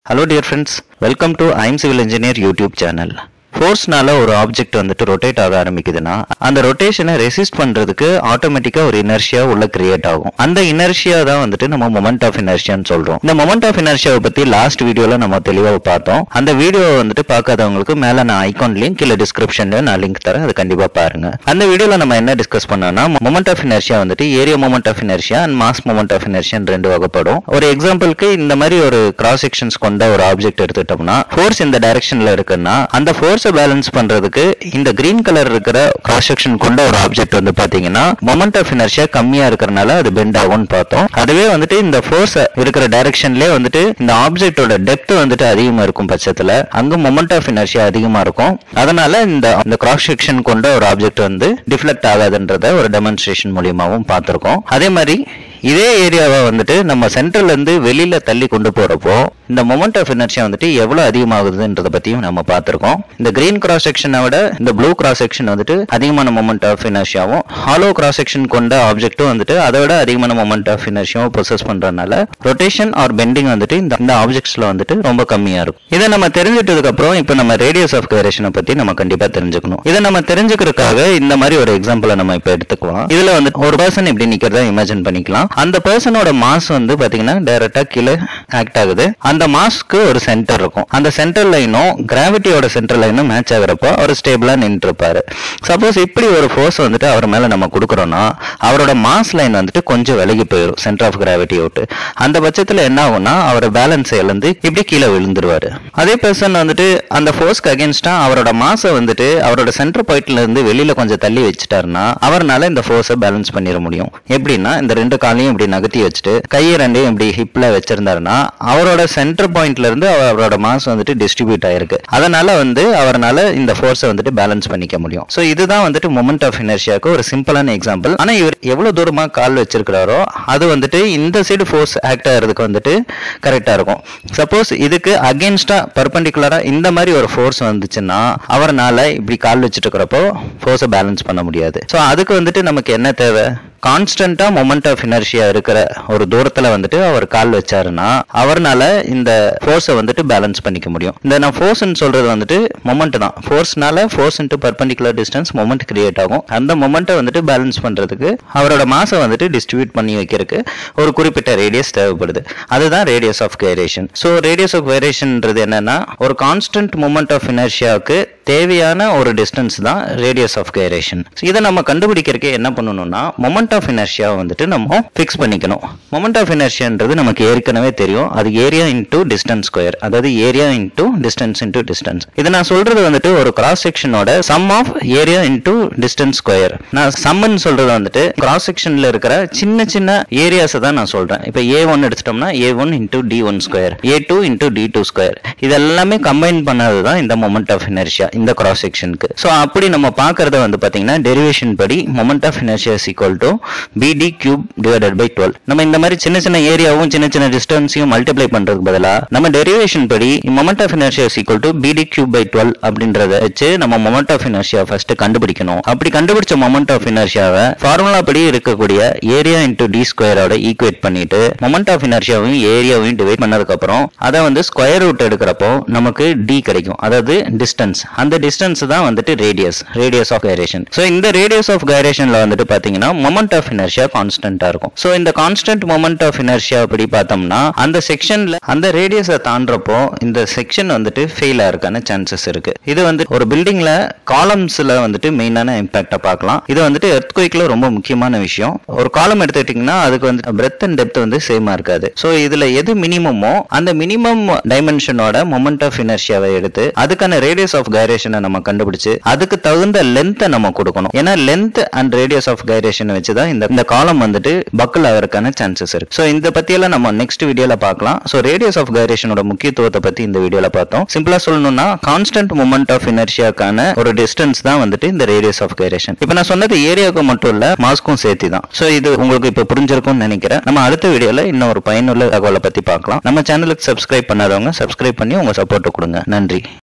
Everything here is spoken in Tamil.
hello dear friends welcome to I'm civil engineer YouTube channel ஃபோர்ஸ்னால ஒரு ஆப்ஜெக்ட் வந்துட்டு ரொட்டேட் ஆக ஆரம்பிக்குதுன்னா அந்த ரொட்டேஷனை ரெசிஸ்ட் பண்றதுக்கு ஆட்டோமேட்டிக்கா ஒரு இனர்ஷியா உள்ள கிரியேட் ஆகும் அந்த இனர்ஷியா தான் வந்துட்டு நம்ம மொமெண்ட் ஆஃப் இனர்ஷியான்னு சொல்றோம் இந்த மொமெண்ட் ஆஃப் இனர்ஷியாவை பத்தி லாஸ்ட் வீடியோல நம்ம தெளிவா பார்த்தோம் அந்த வீடியோ வந்துட்டு பார்க்காதவங்களுக்கு மேல நான் ஐகான் லிங்க் கீழே டிஸ்கிரிப்ஷன்ல நான் லிங்க் தரேன் அது கண்டிப்பா பாருங்க அந்த வீடியோல நம்ம என்ன டிஸ்கஸ் பண்ணோம்னா மொமெண்ட் ஆஃப் இனர்ஷியா வந்துட்டு area moment of inertia and mass moment of இனர்ஷியான்னு ரெண்டு வகைப்படும் ஒரு எக்ஸாம்பிளுக்கு இந்த மாதிரி ஒரு கிராஸ் செக்ஷன்ஸ் கொண்ட ஒரு ஆப்ஜெக்ட் எடுத்துட்டோம்னா ஃபோர்ஸ் இந்த டைரக்ஷன்ல இருக்குன்னா அந்த ஃபோர்ஸை பேலன்ஸ் பண்றதுக்கு இந்த கிரீன் கலர் இருக்கிற கிராஸ் செக்ஷன் கொண்ட ஒரு ஆப்ஜெக்ட் வந்து பாத்தீங்கன்னா மொமெண்ட் ஆஃப் இனர்ஷியா கம்மியா இருக்கறனால அது பெண்ட் ஆகும்னு பார்த்தோம் அதுவே வந்துட்டு இந்த ஃபோர்ஸ் இருக்கிற டைரக்ஷன்லயே வந்துட்டு இந்த ஆப்ஜெக்டோட டெப்த் வந்துட்டு அதிகமா இருக்கும் பட்சத்துல அங்க மொமெண்ட் ஆஃப் இனர்ஷியா அதிகமா இருக்கும் அதனால இந்த இந்த கிராஸ் செக்ஷன் கொண்ட ஒரு ஆப்ஜெக்ட் வந்து டிஃப்ளெக்ட் ஆகாதுன்றத ஒரு டெமான்ஸ்ட்ரேஷன் மூலியமாவும் பார்த்திருக்கோம் அதே மாதிரி இதே ஏரியாவை வந்துட்டு நம்ம சென்டர்ல இருந்து வெளியில தள்ளி கொண்டு போறப்போ இந்த மொமெண்ட் ஆஃப் இனர்ஷியா வந்துட்டு எவ்வளவு அதிகமாகுதுன்றத பத்தியும் நம்ம பார்த்திருக்கோம் இந்த கிரீன் கிராஸ் செக்ஷனை விட இந்த ப்ளூ கிராஸ் செக்ஷன் வந்துட்டு அதிகமான மொமெண்ட் ஆஃப் இனர்ஷியாவும் ஹாலோ கிராஸ் செக்ஷன் கொண்ட ஆப்ஜெக்ட்டும் வந்துட்டு அதை விட அதிகமான மொமெண்ட் ஆஃப் இனர்ஷியாவும் பொசஸ் பண்றதுனால ரொட்டேஷன் ஆர் பெண்டிங் வந்துட்டு இந்த இந்த ஆப்ஜெக்ட்ஸ்ல வந்துட்டு ரொம்ப கம்மியா இருக்கும் இதை நம்ம தெரிஞ்சிட்டதுக்கு அப்புறம் இப்போ நம்ம ரேடியஸ் ஆஃப் கைரேஷனை பத்தி நம்ம கண்டிப்பா தெரிஞ்சுக்கணும் இதை நம்ம தெரிஞ்சுக்கிறதுக்காக இந்த மாதிரி ஒரு எக்ஸாம்பிளை நம்ம இப்போ எடுத்துக்கலாம் இதுல வந்து ஒரு பர்சன் இப்படி நிக்கிறதா இமேஜின் பண்ணிக்கலாம் அந்த பர்சனோட மாஸ் வந்து பாத்தீங்கன்னா டைரக்டா கீழே ஆக்ட் ஆகுது அந்த மாஸ்க்கு ஒரு சென்டர் இருக்கும் அந்த சென்டர் லைனும் கிராவிட்டியோட சென்டர் லைனும் மேட்ச் ஆகுறப்போ அவர் ஸ்டேபிளா நின்று இருப்பாரு சப்போஸ் இப்படி ஒரு ஃபோர்ஸ் வந்துட்டு அவர் மேல நம்ம கொடுக்குறோம்னா அவரோட மாஸ் லைன் வந்துட்டு கொஞ்சம் விலகி போயிடும் சென்டர் ஆஃப் கிராவிட்டி விட்டு அந்த பட்சத்துல என்ன ஆகும்னா அவர் பேலன்ஸ் இழந்து இப்படி கீழே விழுந்துருவாரு அதே பர்சன் வந்துட்டு அந்த ஃபோர்ஸ்க்கு அகேன்ஸ்டா அவரோட மாஸை வந்துட்டு அவரோட சென்டர் பாயிண்ட்ல இருந்து வெளியில கொஞ்சம் தள்ளி வச்சுட்டாருன்னா அவர்னால இந்த ஃபோர்ஸை பேலன்ஸ் பண்ணிட முடியும் எப்படின்னா இந்த ரெண்டு காலையும் இப்படி நகர்த்தி வச்சுட்டு கையை ரெண்டையும் இப்படி ஹிப்ல வச்சிருந்தாருன்னா அவரோட சென்டர் பாயிண்ட்ல இருந்து அவரோட மாஸ் வந்துட்டு டிஸ்ட்ரிபியூட் ஆயிருக்கு அதனால வந்து அவரால் இந்த ஃபோர்ஸை வந்துட்டு பேலன்ஸ் பண்ணிக்க முடியும் ஸோ இதுதான் வந்துட்டு மொமெண்ட் ஆஃப் இனர்ஷியாக்கு ஒரு சிம்பிளான எக்ஸாம்பிள் ஆனா இவர் எவ்வளவு தூரமா கால் வச்சிருக்கிறாரோ அது வந்துட்டு இந்த சைடு ஃபோர்ஸ் ஆக்ட் ஆகிறதுக்கு வந்துட்டு கரெக்டா இருக்கும் சப்போஸ் இதுக்கு அகேன்ஸ்டா பர்பண்டிகுலரா இந்த மாதிரி ஒரு ஃபோர்ஸ் வந்துச்சுன்னா அவர்னால இப்படி கால் வச்சுட்டு இருக்கிறப்போ ஃபோர்ஸை பேலன்ஸ் பண்ண முடியாது ஸோ அதுக்கு வந்துட்டு நமக்கு என்ன தேவை கான்ஸ்டன்டா மொமெண்ட் ஆஃப் இனர்ஷியா இருக்கிற ஒரு தூரத்துல வந்துட்டு அவர் கால் வச்சாருன்னா அவர்னால இந்த ஃபோர்ஸை வந்துட்டு பேலன்ஸ் பண்ணிக்க முடியும் இந்த நான் ஃபோர்ஸ்னு சொல்றது வந்துட்டு மொமெண்ட் தான் ஃபோர்ஸ்னால force into perpendicular distance moment create ஆகும் அந்த மொமெண்ட்டை வந்துட்டு பேலன்ஸ் பண்றதுக்கு அவரோட மாசை வந்துட்டு டிஸ்ட்ரிபியூட் பண்ணி வைக்கிறதுக்கு ஒரு குறிப்பிட்ட ரேடியஸ் தேவைப்படுது அதுதான் radius of gyration so radius of கைரேஷன்ன்றது என்னன்னா ஒரு கான்ஸ்டன்ட் மொமெண்ட் ஆஃப் இனர்ஷியாவுக்கு தேவையான ஒரு டிஸ்டன்ஸ் தான் ரேடியஸ் ஆஃப் கைரேஷன் இதை நம்ம கண்டுபிடிக்கிறதுக்கு என்ன பண்ணணும்னா மொமெண்ட் ஆஃப் இனர்ஷியா வந்துட்டு நம்ம ஃபிக்ஸ் பண்ணிக்கணும் மொமெண்ட் ஆஃப் இனர்ஷியான்றது நமக்கு ஏற்கனவே தெரியும் அது ஏரியா இன்டூ டிஸ்டன்ஸ் ஸ்கொயர் அதாவது area into distance into distance இதை நான் சொல்றது வந்துட்டு ஒரு கிராஸ் செக்ஷனோட sum of area into distance square நான் சம்னு சொல்றது வந்துட்டு கிராஸ் செக்ஷன்ல இருக்கிற சின்ன சின்ன ஏரியாஸை தான் நான் சொல்றேன் இப்போ ஏ ஒன் எடுத்துட்டோம்னா A one into D one square A two into D two square இது எல்லாமே கம்பைன் பண்ணது தான் இந்த மொமெண்ட் ஆஃப் இனர்ஷியா இந்த கிராஸ் செக்ஷனுக்கு ஸோ அப்படி நம்ம பார்க்கறத வந்து பாத்தீங்கன்னா டெரிவேஷன் படி moment of inertia is equal to BD cube divided by twelve நம்ம இந்த மாதிரி சின்ன சின்ன ஏரியாவும் சின்ன சின்ன டிஸ்டன்ஸையும் மல்டிப்ளை பண்றதுக்கு பதிலா நம்ம டெரிவேஷன் படி moment of inertia is equal to BD cube by twelve அப்படின்றத வச்சு நம்ம மொமெண்ட் ஆஃப் இனர்ஷியா ஃபர்ஸ்ட் கண்டுபிடிக்கணும் அப்படி கண்டுபிடிச்ச மொமெண்ட் ஆஃப் இனர்ஷியாவை ஃபார்முலா படி இருக்கக்கூடிய ஏரியா இன்டூ டி ஸ்கொயரோட ஈக்குவேட் பண்ணிட்டு மொமெண்ட் ஆஃப் இனர்ஷியாவையும் ஏரியாவையும் டிவைட் பண்ணதுக்கு அப்புறம் அதை வந்து ஸ்கொயர் ரூட் எடுக்கிறப்போ நமக்கு டி கிடைக்கும் அதாவது டிஸ்டன்ஸ் அந்த டிஸ்டன்ஸ் தான் வந்துட்டு radius radius of gyration so இந்த ரேடியஸ் ஆஃப் கைரேஷன்ல வந்துட்டு பாத்தீங்கன்னா மொமெண்ட் ஆஃப் இனர்ஷியா கான்ஸ்டன்டா இருக்கும் ஸோ இந்த கான்ஸ்டன்ட் மொமெண்ட் ஆஃப் இனர்ஷியா அப்படி பார்த்தோம்னா அந்த செக்ஷன்ல அந்த ரேடியஸை தாண்டறப்போ இந்த செக்ஷன் வந்துட்டு ஃபெயில் ஆகிறதுக்கான சான்சஸ் இருக்கு இது வந்து ஒரு பில்டிங்ல காலம்ஸ்ல வந்துட்டு மெயினான இம்பாக்டா பார்க்கலாம் இது வந்துட்டு எர்த்குயிக்ல ரொம்ப முக்கியமான விஷயம் ஒரு காலம் எடுத்துக்கிட்டீங்கன்னா அதுக்கு வந்து பிரெத் அண்ட் டெப்த் வந்து சேமா இருக்காது ஸோ இதுல எது மினிமமோ அந்த மினிமம் டைமென்ஷனோட மொமெண்ட் ஆஃப் இனர்ஷியாவை எடுத்து அதுக்கான ரேடியஸ் ஆஃப் கைரேஷனை நம்ம கண்டுபிடிச்சு அதுக்கு தகுந்த லென்த்தை நம்ம கொடுக்கணும் ஏன்னா length and radius of gyration வச்சு தான் இந்த இந்த காலம் வந்துட்டு பக்கிள் ஆகிறதுக்கான சான்சஸ் இருக்கு ஸோ இந்த பத்தியெல்லாம் நம்ம நெக்ஸ்ட் வீடியோல பார்க்கலாம் ஸோ ரேடியஸ் ஆஃப் கைரேஷனோட முக்கியத்துவத்தை பத்தி இந்த வீடியோல பார்த்தோம் சிம்பிளா சொல்லணும்னா கான்ஸ்டன்ட் மூமெண்ட் ஆஃப் இனர்ஷியாக்கான ஒரு டிஸ்டன்ஸ் தான் வந்துட்டு இந்த ரேடியஸ் ஆஃப் கைரேஷன் இப்போ நான் சொன்னது ஏரியாவுக்கு மட்டும் இல்ல மாஸ்க்கும் சேர்த்து தான் ஸோ இது உங்களுக்கு இப்போ புரிஞ்சிருக்கும்னு நினைக்கிறேன் நம்ம அடுத்த வீடியோல இன்னும் ஒரு பயனுள்ள தகவலை பத்தி பார்க்கலாம் நம்ம சேனலுக்கு சப்ஸ்கிரைப் பண்ணாதவங்க சப்ஸ்கிரைப் பண்ணி உங்க சப்போர்ட் கொடுங்க நன்றி